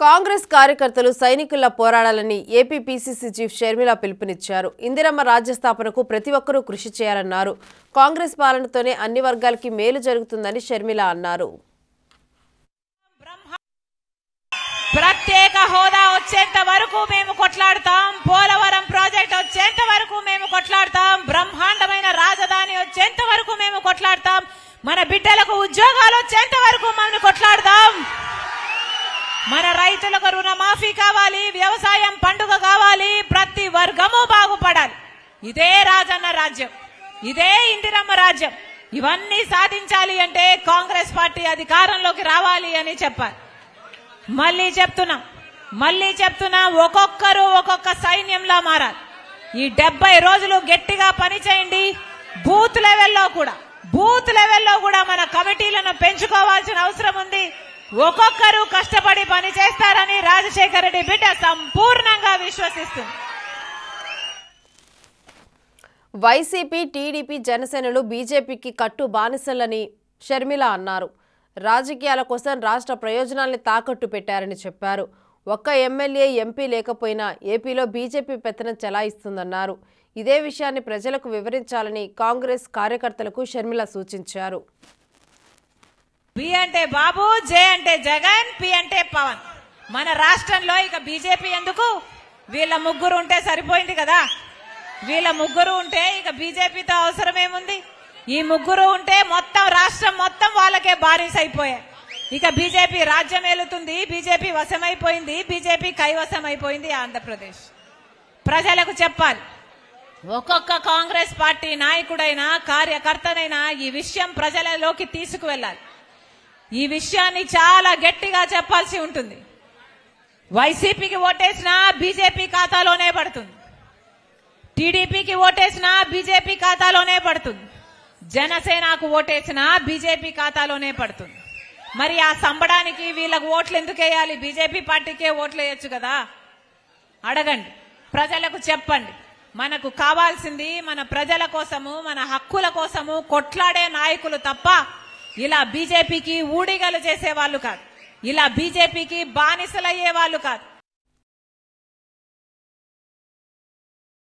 కాంగ్రెస్ కార్యకర్తలు సైనికుల్లా పోరాడాలని ఏపీ పీసీసీ చీఫ్ షర్మిల పిలుపునిచ్చారు ఇందిరమ్మ రాజ్య స్థాపనకు ప్రతి ఒక్కరూ కృషి చేయాలన్నారు కాంగ్రెస్ పాలనతోనే అన్ని వర్గాలకి మేలు జరుగుతుందని షర్మిల అన్నారు ప్రత్యేక హోదా వచ్చేంత వరకు మేము కొట్లాడతాం పోలవరం ప్రాజెక్ట్ వచ్చేంత వరకు మేము కొట్లాడతాం బ్రహ్మాండమైన రాజధాని వచ్చేంత వరకు మేము కొట్లాడతాం మన బిడ్డలకు ఉద్యోగాలు వచ్చేంత వరకు మనం కొట్లాడతాం మన రైతులకు రుణమాఫీ కావాలి వ్యవసాయం పండుగ కావాలి ప్రతి వర్గము బాగుపడాలి ఇదే రాజన్న రాజ్యం ఇదే ఇందిరమ్మ రాజ్యం ఇవన్నీ సాధించాలి అంటే కాంగ్రెస్ పార్టీ అధికారంలోకి రావాలి అని చెప్పాలి మళ్ళీ చెప్తున్నా మళ్ళీ చెప్తున్నా ఒక్కొక్కరు ఒక్కొక్క సైన్యంలా మారాలి ఈ డెబ్బై రోజులు గట్టిగా పని చేయండి బూత్ లెవెల్లో కూడా బూత్ లెవెల్లో కూడా మన కమిటీలను పెంచుకోవాల్సిన అవసరం ఉంది ఒక్కొక్కరు కష్టపడి పని చేస్తారని రాజశేఖర రెడ్డి బిడ్డ సంపూర్ణంగా విశ్వసిస్తుంది వైసీపీ టీడీపీ జనసేనలు బీజేపీకి కట్టు బానిసలని షర్మిల అన్నారు రాజకీయాల కోసం రాష్ట్ర ప్రయోజనాల్ని తాకట్టు పెట్టారని చెప్పారు ఒక్క ఎమ్మెల్యే ఎంపీ లేకపోయినా ఏపీలో బీజేపీ పెత్తనం చెలాయిస్తుందన్నారు ఇదే విషయాన్ని ప్రజలకు వివరించాలని కాంగ్రెస్ కార్యకర్తలకు షర్మిల సూచించారు బి అంటే బాబు జే అంటే జగన్ పి అంటే పవన్ మన రాష్ట్రంలో ఇక బీజేపీ ఎందుకు వీళ్ళ ముగ్గురు ఉంటే సరిపోయింది కదా వీళ్ళ ముగ్గురు ఉంటే ఇక బీజేపీతో అవసరం ఏముంది ఈ ముగ్గురు ఉంటే మొత్తం రాష్ట్రం మొత్తం వాళ్ళకే బారిస్ అయిపోయాయి ఇక బీజేపీ రాజ్యం ఏలుతుంది బీజేపీ వశమైపోయింది బీజేపీ కైవశం అయిపోయింది ఆంధ్రప్రదేశ్ ప్రజలకు చెప్పాలి ఒక్కొక్క కాంగ్రెస్ పార్టీ నాయకుడైనా కార్యకర్తనైనా ఈ విషయం ప్రజలలోకి తీసుకువెళ్ళాలి ఈ విషయాన్ని చాలా గట్టిగా చెప్పాల్సి ఉంటుంది వైసీపీకి ఓటేసినా బీజేపీ ఖాతాలోనే పడుతుంది టీడీపీకి ఓటేసినా బీజేపీ ఖాతాలోనే పడుతుంది జనసేనకు ఓటేసినా బీజేపీ ఖాతాలోనే పడుతుంది మరి ఆ సంబడానికి వీళ్ళకు ఓట్లు ఎందుకు వేయాలి బీజేపీ పార్టీకే ఓట్లు వేయొచ్చు కదా అడగండి ప్రజలకు చెప్పండి మనకు కావాల్సింది మన ప్రజల కోసము మన హక్కుల కోసము కొట్లాడే నాయకులు తప్ప ఇలా బీజేపీకి ఊడిగలు చేసే వాళ్ళు కాదు ఇలా బీజేపీకి బానిసలయ్యే వాళ్ళు కాదు